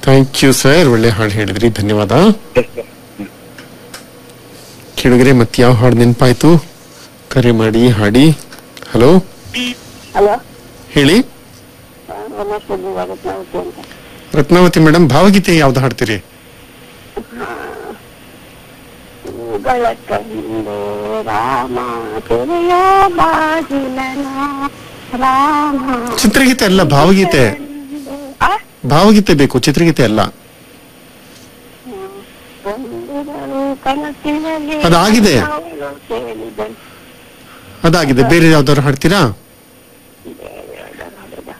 Thank you sir ಒಳ್ಳೆ ಹಾಡು ಹೇಳಿದ್ರಿ ಧನ್ಯವಾದ ಕೇಳಿದ್ರೆ ಮತ್ತೆ ಯಾವ ಹಾಡು ನೆನಪಾಯ್ತು ಕರೆ ಮಾಡಿ ಹಾಡಿ ಹಲೋ ಹಲೋ ಹೇಳಿ ನಮಸ್ತೆ ರತ್ನಾವತಿ ಅಂತ ರತ್ನಾವತಿ ಮೇಡಮ್ ಭಾವಗೀತೆ ಯಾವ್ದು ಹಾಡ್ತೀರಿ ಹೂಗಳ ಕಂಡು ರಾಮ ತೆರೆಯ ಬಾಗಿಲನ ರಾಮ ಚಿತ್ರಗೀತೆ ಅಲ್ಲ ಭಾವಗೀತೆ ಆ? ಭಾವಗೀತೆ ಬೇಕು ಚಿತ್ರಗೀತೆ ಅಲ್ಲ ಬಂದಿರಲು ಕನಸಿನಲ್ಲಿ ಅದಾಗಿದೆ. ಅವಳು ಕೇಳಿದಳು. ಅದಾಗಿದೆ ಬೇರೆ ಯಾವ್ದಾದ್ರು ಹಾಡ್ತೀರಾ ಬೇರೆ ಯಾವ್ದಾದ್ರು ಹಾಡುದಾ?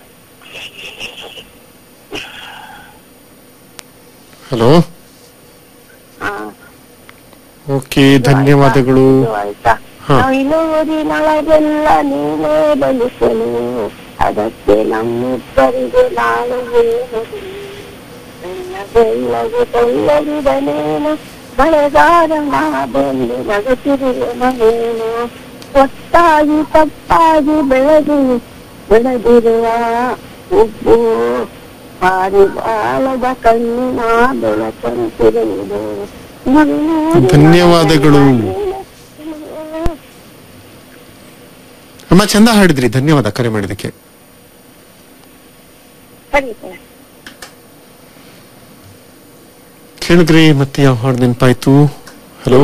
ಹಲೋ ಆ, ಓಕೆ ಧನ್ಯವಾದಗಳು ಇದು ಆಯ್ತಾ ಹಾ. ನಳಗೆಲ್ಲ ನೀನೇ ಬಲಿಸಲು ಅದಕ್ಕೆ ನಮ್ಮಿಬ್ಬರಿಗೆ ನಾನು ಹೇಳುವುದು ಬೆಲ್ಲ ಬೆಳ್ಳಗೆ ತೆಳ್ಳಗಿದನೇನು ಬಳೆಗಾರ ಬಂದು ನಗುತ್ತಿರುವನೇನು ಒಟ್ಟಾಗಿ ತಪ್ಪಾಗಿ ಬೆಳೆದು ಬೆಳೆದಿರುವ ಉಬ್ಬು ಪಾರಿವಾಳದ ಕಣ್ಣಿನ ಬೆಳಕಂತಿರುವುದು ಧನ್ಯವಾದಗಳು. ಅಮ್ಮ ಚಂದ ಹಾಡಿದ್ರಿ ಧನ್ಯವಾದ ಕರೆ ಮಾಡಿದಕ್ಕೆ ಸರಿ ಸರ್ ಕೇಳಿದ್ರಿ ಮತ್ತೆ ಯಾವ ಹಾಡು ನೆನಪಾಯ್ತು ಹಲೋ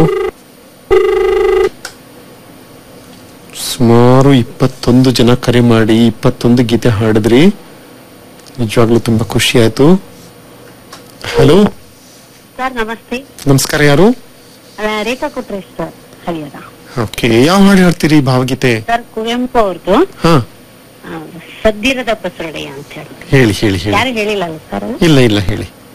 ಸುಮಾರು ಇಪ್ಪತ್ತೊಂದು ಜನ ಕರೆ ಮಾಡಿ ಇಪ್ಪತ್ತೊಂದು ಗೀತೆ ಹಾಡಿದ್ರಿ ನಿಜವಾಗ್ಲೂ ತುಂಬಾ ಖುಷಿ ಆಯ್ತು ಹಲೋ ಸರ್ ನಮಸ್ತೆ ನಮಸ್ಕಾರ ಯಾರು ಆ, ರೇಖಾ ಕೊಟ್ರೇಶ್ ಸರ್ ಹರಿಹರ ಓಕೆ ಯಾವ ಹಾಡು ಹಾಡ್ತೀರಿ ಭಾವಗೀತೆ ಸರ್ ಕುವೆಂಪು ಅವ್ರದ್ದು ಹಾ ಸದ್ದಿರದ ಪಸರಡೆಯ ಅಂತ ಹೇಳಿ ಹೇಳಿ ಹೇಳಿ ಹೇಳಿ ಯಾರು ಹೇಳಿಲ್ಲ ಅಲ್ಲ ಸರ್ ಇಲ್ಲ ಇಲ್ಲ ಹೇಳಿ